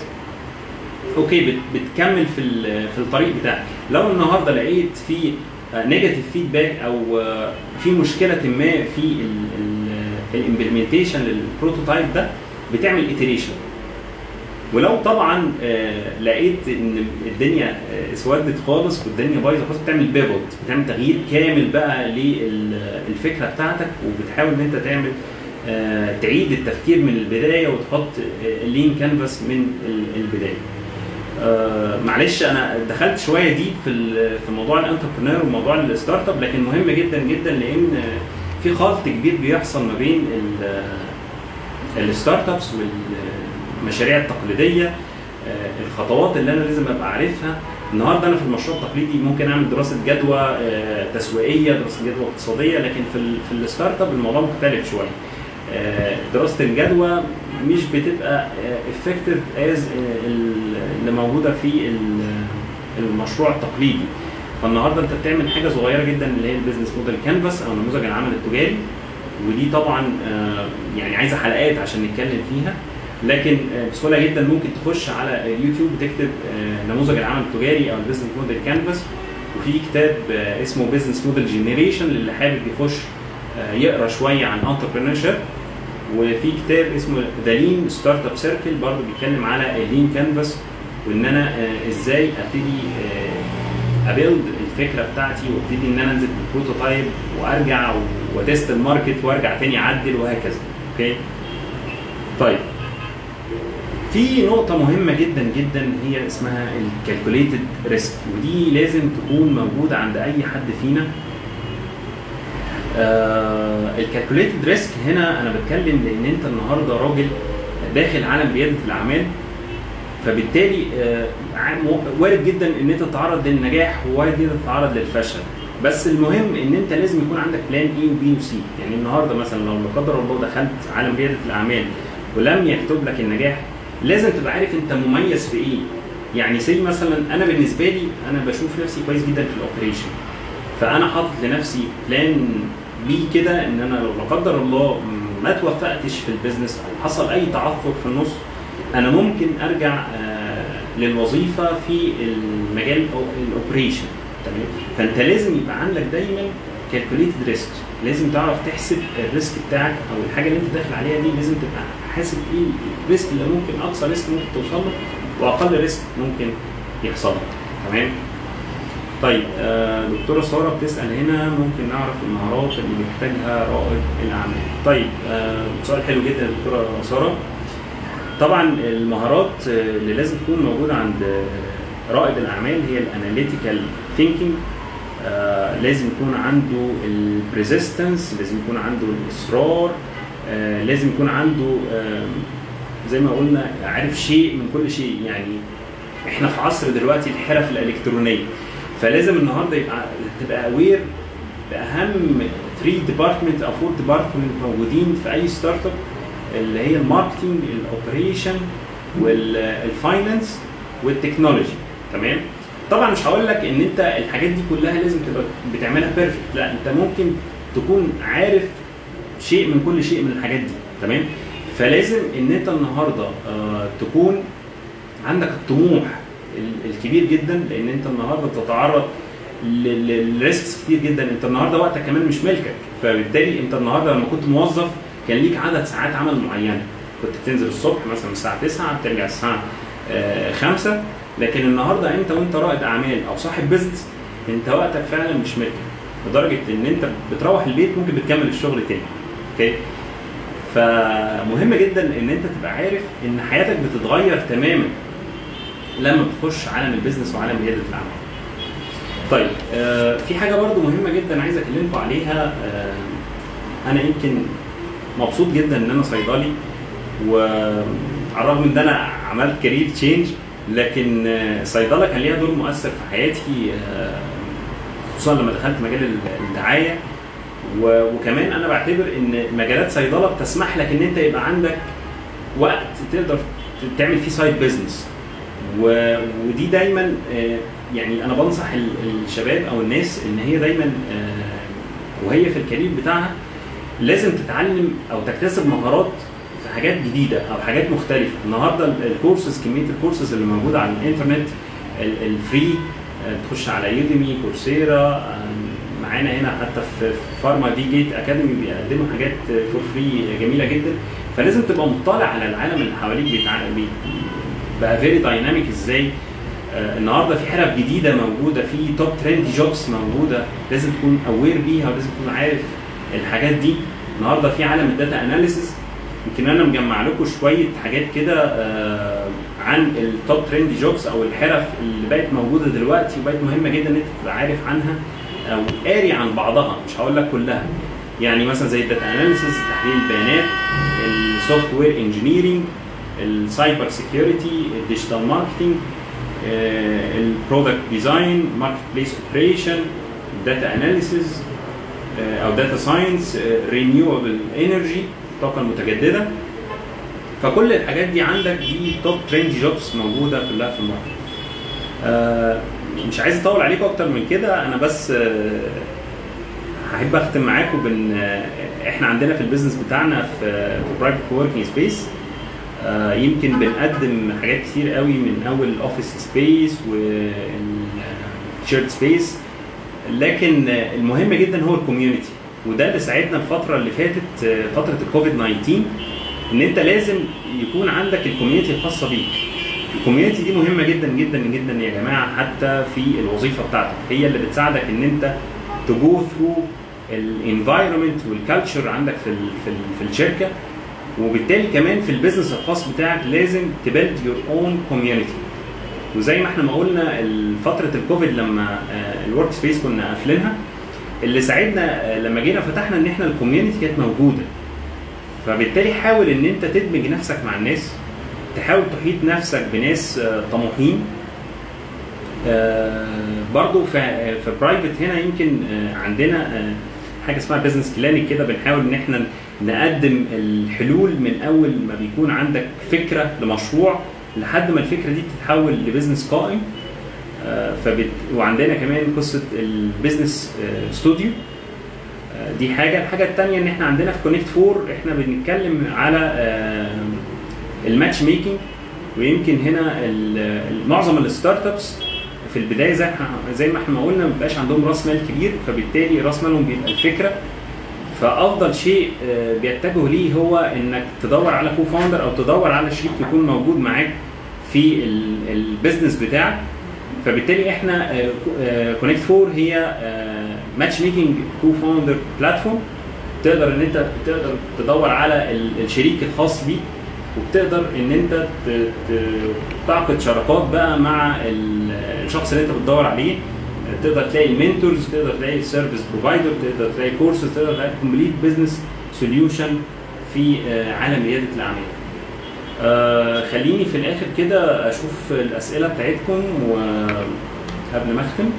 اوكي بت- بتكمل في ال- في الطريق بتاعك لو النهارده لقيت في نيجاتيف فيدباك او آه، في مشكله ما في الامبلمنتيشن للبروتوتايب ده بتعمل iteration ولو طبعا آه، لقيت ان الدنيا آه، اسودت خالص والدنيا بايظه خالص بتعمل بيفوت بتعمل تغيير كامل بقى للفكره بتاعتك وبتحاول ان انت تعمل آه، تعيد التفكير من البدايه وتحط اللين كانفاس من ال- البدايه. آه، معلش انا دخلت شويه دي في ال- في موضوع الانتربرنور وموضوع الستارت اب لكن مهم جدا جدا لان آه، في خلط كبير بيحصل ما بين ال- الستارت ابس والمشاريع التقليديه آه، الخطوات اللي انا لازم ابقى عارفها النهارده انا في المشروع التقليدي ممكن اعمل دراسه جدوى آه، تسويقيه دراسه جدوى اقتصاديه لكن في ال- في الستارت اب الموضوع مختلف شويه آه، دراسه الجدوى مش بتبقى افكتيف از اللي موجوده في ال- المشروع التقليدي فالنهارده انت بتعمل حاجه صغيره جدا اللي هي البيزنس موديل كانفاس او نموذج العمل التجاري ودي طبعا آه، يعني عايزه حلقات عشان نتكلم فيها لكن آه، بسهوله جدا ممكن تخش على اليوتيوب وتكتب آه، نموذج العمل التجاري او البيزنس موديل كانفاس وفي كتاب آه، اسمه بيزنس موديل جنريشن للي حابب يخش آه، يقرا شويه عن انتربرينور وفي كتاب اسمه ذا لين ستارت اب سيركل برضه بيتكلم على اللين كانفاس وان انا آه، ازاي ابتدي آه، ابيلد الفكره بتاعتي وابتدي ان انا انزل بالبروتوتايب وارجع و- وتست الماركت وارجع تاني اعدل وهكذا اوكي طيب في نقطة مهمة جدا جدا هي اسمها الكالكوليتد ريسك ودي لازم تكون موجودة عند أي حد فينا الكالكوليتد ريسك هنا أنا بتكلم لأن أنت النهاردة راجل داخل عالم ريادة الأعمال فبالتالي آه، عام- وارد جدا ان انت تتعرض للنجاح ووارد جدا تتعرض للفشل بس المهم ان انت لازم يكون عندك بلان اي وبي وسي يعني النهارده مثلا لو لا قدر الله دخلت عالم رياده الاعمال ولم يكتب لك النجاح لازم تبقى عارف انت مميز في ايه يعني زي مثلا انا بالنسبه لي انا بشوف نفسي كويس جدا في الاوبريشن فانا حاطط لنفسي بلان بي كده ان انا لو لا قدر الله ما توفقتش في البيزنس او حصل اي تعثر في النص انا ممكن ارجع آه، للوظيفه في المجال الاوبريشن تمام فانت لازم يبقى عندك دايما كالكوليتد ريسك لازم تعرف تحسب الريسك بتاعك او الحاجه اللي انت داخل عليها دي لازم تبقى حاسب ايه الريسك اللي ممكن اقصى ريسك ممكن توصل له واقل ريسك ممكن يحصل لك تمام طيب آه، دكتوره ساره بتسال هنا ممكن نعرف المهارات اللي محتاجها رائد الاعمال طيب آه، سؤال حلو جدا يا دكتوره ساره طبعا المهارات آه، اللي لازم تكون موجوده عند آه، رائد الاعمال هي الاناليتيكال ثينكينج لازم يكون عنده البريزيستنس لازم يكون عنده الاصرار آه، لازم يكون عنده آه، زي ما قلنا عارف شيء من كل شيء يعني احنا في عصر دلوقتي الحرف الالكترونيه فلازم النهارده يبقى تبقى اوير باهم 3 ديبارتمنت او 4 ديبارتمنت موجودين في اي ستارت اب اللي هي الماركتنج الاوبريشن والفاينانس والتكنولوجي تمام طبعا مش هقول لك ان انت الحاجات دي كلها لازم تبقى بتعملها بيرفكت لا انت ممكن تكون عارف شيء من كل شيء من الحاجات دي تمام فلازم ان انت النهارده آه تكون عندك الطموح ال- الكبير جدا لان انت النهارده بتتعرض للريسكس كتير جدا انت النهارده وقتك كمان مش ملكك فبالتالي انت النهارده لما كنت موظف كان ليك عدد ساعات عمل معينه كنت بتنزل الصبح مثلا من الساعه 9 بترجع الساعه آه، 5 لكن النهارده انت وانت رائد اعمال او صاحب بيزنس انت وقتك فعلا مش ملكك لدرجه ان انت بتروح البيت ممكن بتكمل الشغل تاني اوكي فمهم جدا ان انت تبقى عارف ان حياتك بتتغير تماما لما بتخش عالم البيزنس وعالم رياده الاعمال طيب آه في حاجه برضو مهمه جدا عايز اكلمكم عليها آه انا يمكن مبسوط جدا ان انا صيدلي وعلى الرغم ان انا عملت كارير تشينج لكن آه، صيدله كان ليها دور مؤثر في حياتي آه، خصوصا لما دخلت مجال الدعايه و- وكمان انا بعتبر ان مجالات صيدله بتسمح لك ان انت يبقى عندك وقت تقدر تعمل فيه سايد بزنس و- ودي دايما آه، يعني انا بنصح ال- الشباب او الناس ان هي دايما آه، وهي في الكارير بتاعها لازم تتعلم او تكتسب مهارات في حاجات جديده او حاجات مختلفه النهارده ال- الكورسز كميه الكورسز اللي موجوده على الانترنت ال- الفري آه، تخش على يوديمي كورسيرا آه، معانا هنا حتى في فارما في جيت اكاديمي بيقدموا حاجات فور فري جميله جدا فلازم تبقى مطلع على العالم اللي حواليك بيتع- بي- بقى فيري دايناميك ازاي آه، النهارده في حرف جديده موجوده في توب ترند جوبس موجوده لازم تكون اوير بيها ولازم تكون عارف الحاجات دي النهارده في عالم الداتا اناليسيس يمكن انا مجمع لكم شويه حاجات كده آه، عن التوب ترند جوبس او الحرف اللي بقت موجوده دلوقتي وبقت مهمه جدا ان انت تبقى عارف عنها او قاري عن بعضها مش هقول لك كلها يعني مثلا زي الداتا اناليسيس تحليل البيانات السوفت وير انجينيرنج السايبر سيكيورتي الديجيتال ماركتنج البرودكت ديزاين ماركت بليس اوبريشن داتا اناليسيس او داتا ساينس رينيوبل انرجي الطاقه المتجدده فكل الحاجات دي عندك دي توب ترند جوبس موجوده كلها في الماركت آه، مش عايز اطول عليكم اكتر من كده انا بس آه، هحب اختم معاكم بان آه، احنا عندنا في البيزنس بتاعنا في في برايفت كووركينج سبيس يمكن بنقدم حاجات كتير قوي من اول الاوفيس سبيس والشيرد سبيس لكن آه، المهم جدا هو الكوميونتي وده اللي ساعدنا الفتره اللي فاتت آه، فتره الكوفيد 19 ان انت لازم يكون عندك الكوميونتي الخاصه بيك الكوميونتي دي مهمه جدا جدا جدا يا جماعه حتى في الوظيفه بتاعتك هي اللي بتساعدك ان انت تجو ثرو الانفايرمنت والكالتشر عندك في ال في, ال في الشركه وبالتالي كمان في البيزنس الخاص بتاعك لازم تبيلد يور اون كوميونتي وزي ما احنا ما قلنا فتره الكوفيد لما الورك سبيس كنا قافلينها اللي ساعدنا آه، لما جينا فتحنا ان احنا الكوميونتي كانت موجوده فبالتالي حاول ان انت تدمج نفسك مع الناس تحاول تحيط نفسك بناس آه، طموحين آه، برضو في في برايفت هنا يمكن آه، عندنا آه، حاجه اسمها بزنس كلينيك كده بنحاول ان احنا نقدم الحلول من اول ما بيكون عندك فكره لمشروع لحد ما الفكره دي تتحول لبزنس قائم آه، فبت... وعندنا كمان قصه البيزنس آه، ستوديو آه، دي حاجه الحاجه الثانيه ان احنا عندنا في كونكت 4 احنا بنتكلم على آه، الماتش ميكنج ويمكن هنا ال- ال- معظم الستارت ابس في البدايه زي ما- زي ما احنا قلنا ما بيبقاش عندهم راس مال كبير فبالتالي راس مالهم بيبقى الفكره فافضل شيء آه، بيتجهوا ليه هو انك تدور على كو فاوندر او تدور على شريك يكون موجود معاك في ال- البيزنس بتاعك فبالتالي احنا كونكت 4 هي ماتش ميكنج كو فاوندر بلاتفورم تقدر ان انت تقدر تدور على ال- الشريك الخاص بيك وبتقدر ان انت ت- ت- تعقد شراكات بقى مع ال- الشخص اللي انت بتدور عليه تقدر تلاقي المنتورز تقدر تلاقي السيرفيس بروفايدر تقدر تلاقي كورسز تقدر تلاقي كومبليت بزنس سوليوشن في آه، عالم رياده الاعمال. آه، خليني في الاخر كده اشوف الاسئله بتاعتكم وقبل ما اختم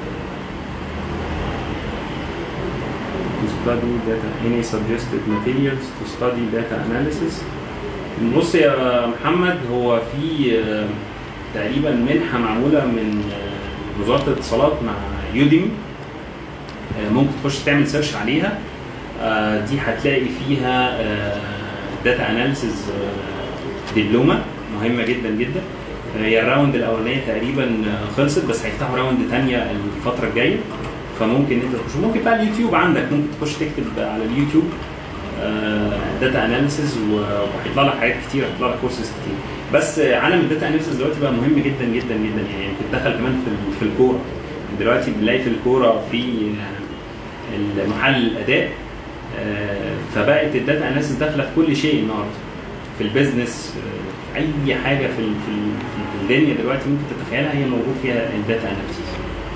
to study data any suggested materials to study data analysis بص يا محمد هو في آه، تقريبا منحه معموله من آه، وزاره الاتصالات مع يوديمي آه، ممكن تخش تعمل سيرش عليها آه، دي هتلاقي فيها داتا اناليسز دبلومه مهمه جدا جدا آه، هي الراوند الاولانيه تقريبا آه، خلصت بس هيفتحوا راوند ثانيه الفتره الجايه فممكن انت تخش ممكن بقى اليوتيوب عندك ممكن تخش تكتب على اليوتيوب داتا اناليسز وهيطلع لك حاجات كتير هيطلع لك كورسز كتير بس آه، عالم الداتا اناليسز دلوقتي بقى مهم جدا جدا جدا يعني بتدخل كمان في ال- في الكوره دلوقتي بنلاقي في الكوره في آه، المحل الاداء آه، فبقت الداتا اناليسز داخله في كل شيء النهارده في البيزنس آه، في اي حاجه في ال- في ال- في الدنيا دلوقتي ممكن تتخيلها هي موجود فيها الداتا اناليسز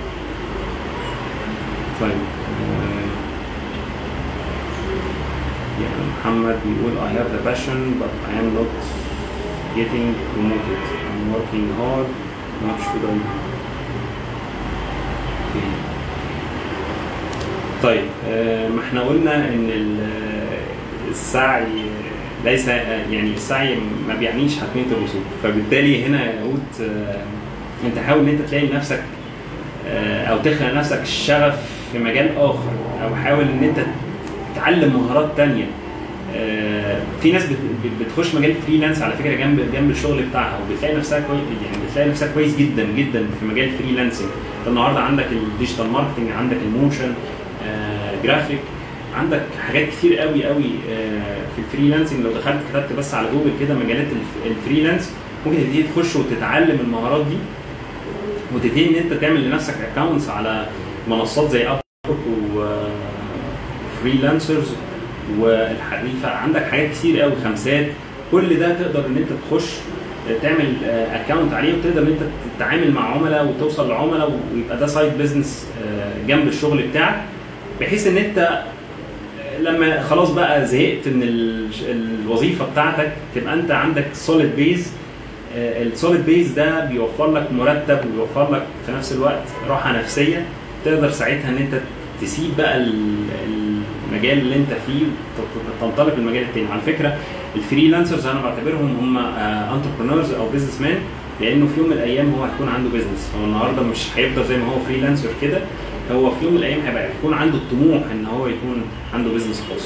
طيب آه، يعني محمد بيقول I have the passion but I am not getting promoted I'm working hard what should I do okay. طيب آه، ما احنا قلنا ان ال- السعي ليس يعني السعي ما بيعنيش حتميه الوصول فبالتالي هنا يا يهود آه، انت حاول ان انت تلاقي لنفسك آه، او تخلق لنفسك الشغف في مجال اخر او حاول ان انت تتعلم مهارات تانية آه، في ناس بت- بت- بتخش مجال فريلانس على فكره جنب جنب الشغل بتاعها وبتلاقي نفسها كويس يعني بتلاقي نفسها كويس جدا جدا في مجال الفريلانسنج انت النهارده عندك الديجيتال ماركتنج عندك الموشن آه، جرافيك عندك حاجات كتير قوي قوي آه، في الفريلانسنج لو دخلت كتبت بس على جوجل كده مجالات الف- الفريلانس ممكن تبتدي تخش وتتعلم المهارات دي وتبتدي ان انت تعمل لنفسك اكونتس على منصات زي اب وفريلانسرز والحريفه عندك حاجات كتير قوي خمسات كل ده تقدر ان انت تخش تعمل اكونت عليه وتقدر ان انت تتعامل مع عملاء وتوصل لعملاء ويبقى ده سايد بزنس جنب الشغل بتاعك بحيث ان انت لما خلاص بقى زهقت من ال- الوظيفه بتاعتك تبقى انت عندك سوليد بيز السوليد بيز ده بيوفر لك مرتب وبيوفر لك في نفس الوقت راحه نفسيه تقدر ساعتها ان انت تسيب بقى ال- المجال اللي انت فيه وتنطلق المجال التاني على فكره الفريلانسرز انا بعتبرهم هم انتربرنورز او بزنس مان لانه في يوم من الايام هو هيكون عنده بزنس هو النهارده مش هيفضل زي ما هو فريلانسر كده هو في يوم من الايام هيبقى يكون عنده الطموح ان هو يكون عنده بزنس خاص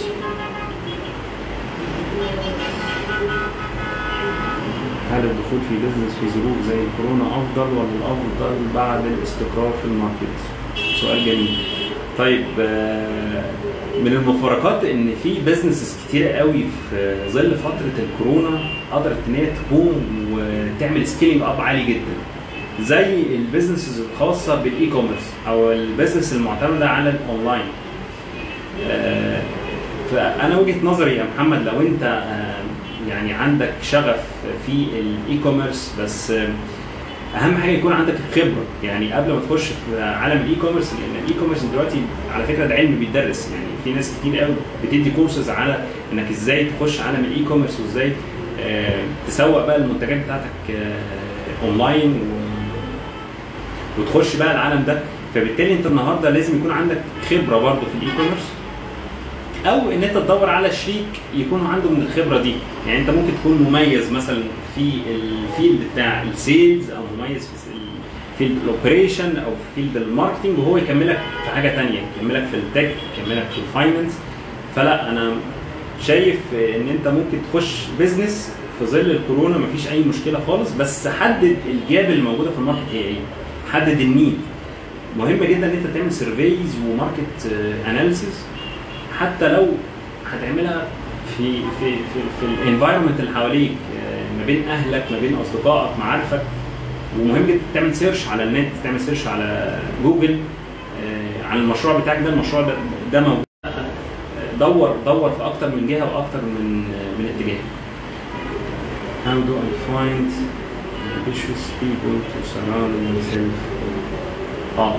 هل الدخول في بزنس في ظروف زي كورونا افضل ولا الافضل بعد الاستقرار في الماركت؟ سؤال جميل. طيب آه، من المفارقات ان في بزنسز كتير قوي في ظل فتره الكورونا قدرت ان هي تقوم وتعمل سكيلينج اب عالي جدا. زي البيزنسز الخاصه بالاي كوميرس او البيزنس المعتمده على الاونلاين. آه، فانا وجهه نظري يا محمد لو انت آه، يعني عندك شغف في الاي كوميرس بس آه، اهم حاجه يكون عندك الخبره يعني قبل ما تخش في عالم الاي كوميرس لان الاي كوميرس دلوقتي على فكره ده علم بيدرس يعني في ناس كتير قوي بتدي كورسز على انك ازاي تخش عالم الاي كوميرس وازاي آه، تسوق بقى المنتجات بتاعتك آه، اونلاين و- وتخش بقى العالم ده فبالتالي انت النهارده لازم يكون عندك خبره برضه في الاي كوميرس او ان انت تدور على شريك يكون عنده من الخبره دي يعني انت ممكن تكون مميز مثلا في الفيلد بتاع السيلز او مميز في فيلد الاوبريشن او في فيلد الماركتنج وهو يكملك في حاجه تانية يكملك في التك يكملك في الفاينانس فلا انا شايف ان انت ممكن تخش بيزنس في ظل الكورونا مفيش اي مشكله خالص بس حدد الجاب اللي موجوده في الماركت هي ايه حدد النيد مهم جدا ان انت تعمل سيرفيز وماركت اناليسيز حتى لو هتعملها في في في, في الانفايرمنت اللي حواليك آه، ما بين اهلك ما بين اصدقائك معارفك ومهم جدا تعمل سيرش على النت تعمل سيرش على جوجل آه، عن المشروع بتاعك ده المشروع ده ده موجود آه، دور دور في اكتر من جهه واكتر من من اتجاه How do I find ambitious people to surround myself with? اه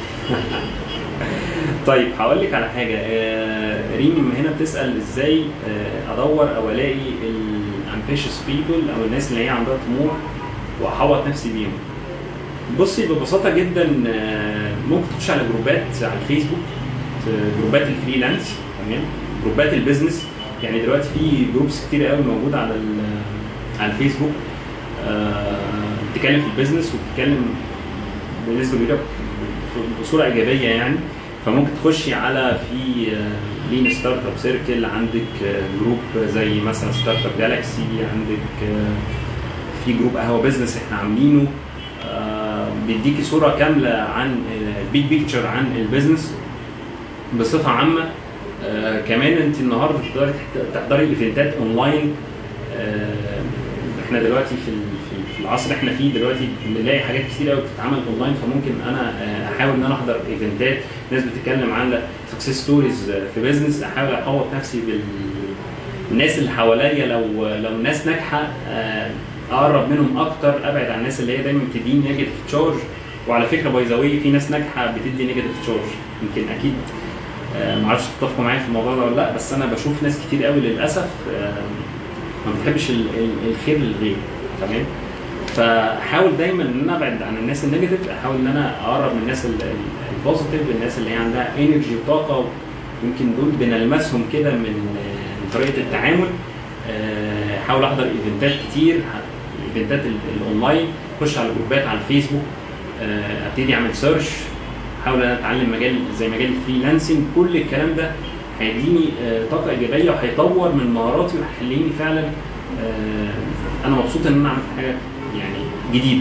طيب هقول لك على حاجه آه، ريم هنا بتسال ازاي آه، ادور او الاقي الامبيشس بيبل او الناس اللي هي عندها طموح واحوط نفسي بيهم بصي ببساطه جدا آه، ممكن تخش على جروبات على الفيسبوك آه، جروبات الفريلانس تمام جروبات البيزنس يعني دلوقتي في جروبس كتير قوي موجوده على ال- على الفيسبوك آه، بتتكلم في البيزنس وبتتكلم بنسبه كبيره بصوره ايجابيه يعني فممكن تخشي على في لين ستارت اب سيركل عندك آه، جروب زي مثلا ستارت اب جالاكسي عندك آه، في جروب قهوه بزنس احنا عاملينه آه، بيديكي صوره كامله عن البيج بيكتشر عن البيزنس بصفه عامه آه، كمان انت النهارده تقدري تحت- تحضري ايفنتات اونلاين آه، احنا دلوقتي في ال- في- في العصر اللي احنا فيه دلوقتي بنلاقي حاجات كتير قوي بتتعمل اونلاين فممكن انا آه، احاول ان انا احضر ايفنتات ناس بتتكلم عن سكسس ستوريز في بيزنس احاول احوط نفسي بال الناس اللي حواليا لو لو الناس ناجحه آه، اقرب منهم اكتر ابعد عن الناس اللي هي دايما بتديني نيجاتيف تشارج وعلى فكره باي ذا في ناس ناجحه بتدي نيجاتيف تشارج يمكن اكيد آه، معرفش تتفقوا معايا في الموضوع ده ولا لا بس انا بشوف ناس كتير قوي للاسف آه، ما بتحبش ال- ال- الخير للغير تمام فحاول دايما ان انا ابعد عن الناس النيجاتيف احاول ان انا اقرب من الناس ال- ال- البوزيتيف الناس اللي هي عندها انرجي وطاقه يمكن دول بنلمسهم كده من من طريقه التعامل آه، احاول احضر ايفنتات كتير ح- ايفنتات ال- الاونلاين اخش على جروبات على الفيسبوك آه، ابتدي اعمل سيرش احاول ان انا اتعلم مجال زي مجال الفريلانسنج كل الكلام ده هيديني آه، طاقه ايجابيه وهيطور من مهاراتي وهيخليني فعلا آه، انا مبسوط ان انا عملت حاجه يعني جديده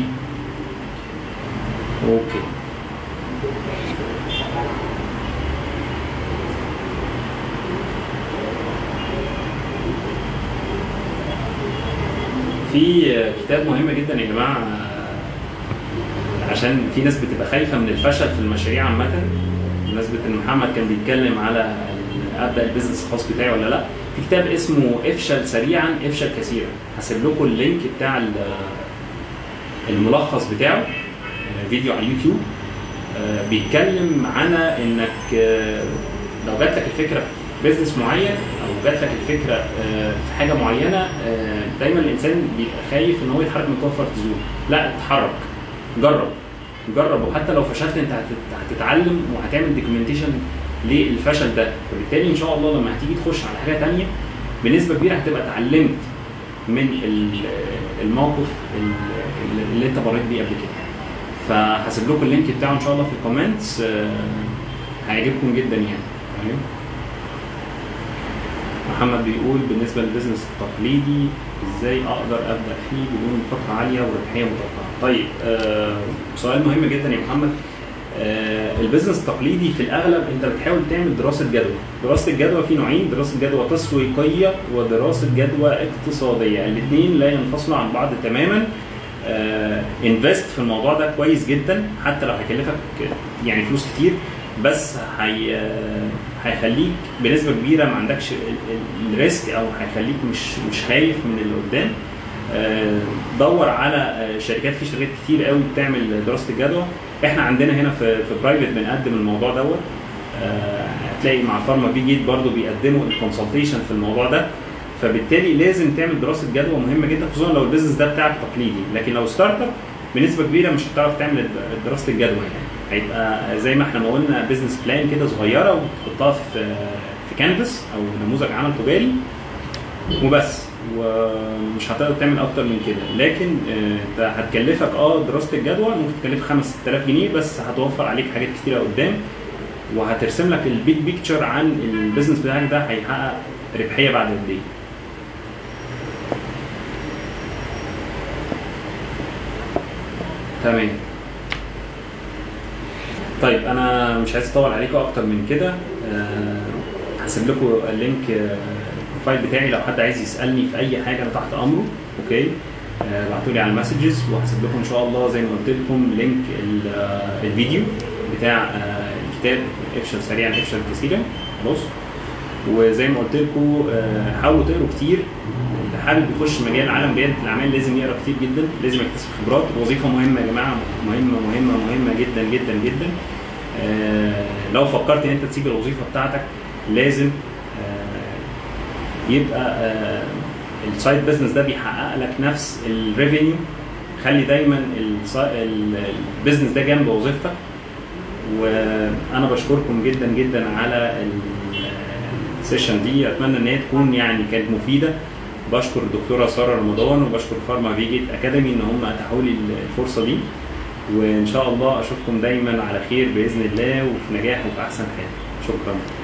اوكي في آه، كتاب مهم جدا يا جماعه آه، عشان في ناس بتبقى خايفه من الفشل في المشاريع عامه بمناسبه ان محمد كان بيتكلم على ال- ابدا البيزنس الخاص بتاعي ولا لا في كتاب اسمه افشل سريعا افشل كثيرا هسيب لكم اللينك بتاع ال- الملخص بتاعه آه، فيديو على اليوتيوب آه، بيتكلم عن انك آه، لو جات لك الفكره في بيزنس معين او جات لك الفكره آه، في حاجه معينه آه، دايما الانسان بيبقى خايف ان هو يتحرك من كونفورت زون لا اتحرك جرب جرب وحتى لو فشلت انت هتت- هتتعلم وهتعمل دوكيومنتيشن للفشل ده فبالتالي ان شاء الله لما هتيجي تخش على حاجه تانية بنسبه كبيره هتبقى اتعلمت من ال- الموقف ال- اللي انت مريت بيه قبل كده فهسيب لكم اللينك بتاعه ان شاء الله في الكومنتس آه، هيعجبكم جدا يعني تمام محمد بيقول بالنسبه للبزنس التقليدي ازاي اقدر ابدا فيه بدون مخاطره عاليه وربحيه متوقعه طيب آه سؤال مهم جدا يا محمد آه البزنس التقليدي في الاغلب انت بتحاول تعمل دراسه جدوى دراسه الجدوى في نوعين دراسه جدوى تسويقيه ودراسه جدوى اقتصاديه الاثنين لا ينفصلوا عن بعض تماما انفست في الموضوع ده كويس جدا حتى لو هيكلفك يعني فلوس كتير بس هي آه، هيخليك بنسبه كبيره ما عندكش ال- ال- الريسك او هيخليك مش مش خايف من اللي قدام آه، دور على آه، شركات في شركات كتير قوي بتعمل دراسه الجدوى احنا عندنا هنا في في برايفت بنقدم الموضوع دوت آه، هتلاقي مع فارما بي جيت برضو بيقدموا الكونسلتيشن في الموضوع ده فبالتالي لازم تعمل دراسه جدوى مهمه جدا خصوصا لو البيزنس ده بتاعك تقليدي لكن لو ستارت اب بنسبه كبيره مش هتعرف تعمل الد- دراسه الجدوى يعني هيبقى زي ما احنا ما قلنا بيزنس بلان كده صغيره وتحطها في في في كانفاس او نموذج عمل تجاري وبس ومش هتقدر تعمل اكتر من كده لكن آه، انت هتكلفك اه دراسه الجدوى ممكن تكلف 5000 جنيه بس هتوفر عليك حاجات كتيره قدام وهترسم لك البيج بيكتشر عن البيزنس بتاعك ده هيحقق ربحيه بعد قد ايه تمام طيب انا مش عايز اطول عليكم اكتر من كده آه، هسيب لكم اللينك آه، البروفايل بتاعي لو حد عايز يسالني في اي حاجه انا تحت امره اوكي ابعتوا لي على المسجز وهسيب لكم ان شاء الله زي ما قلت لكم لينك ال- آه، الفيديو بتاع آه، الكتاب افشل سريعا افشل كثيرا خلاص وزي ما قلت لكم آه، حاولوا تقروا كتير اللي حابب يخش مجال عالم رياده الاعمال لازم يقرا كتير جدا لازم يكتسب خبرات الوظيفه مهمه يا جماعه مهمه مهمه مهمه جدا جدا جدا آه، لو فكرت ان انت تسيب الوظيفه بتاعتك لازم آه، يبقى آه، السايد بزنس ده بيحقق لك نفس الريفينيو خلي دايما السا- ال- البيزنس ده جنب وظيفتك وانا بشكركم جدا جدا على ال- السيشن دي اتمنى ان هي تكون يعني كانت مفيده بشكر الدكتوره ساره رمضان وبشكر فارما فيجيت اكاديمي ان هم اتاحوا لي الفرصه دي وان شاء الله اشوفكم دايما على خير باذن الله وفي نجاح وفي احسن حال شكرا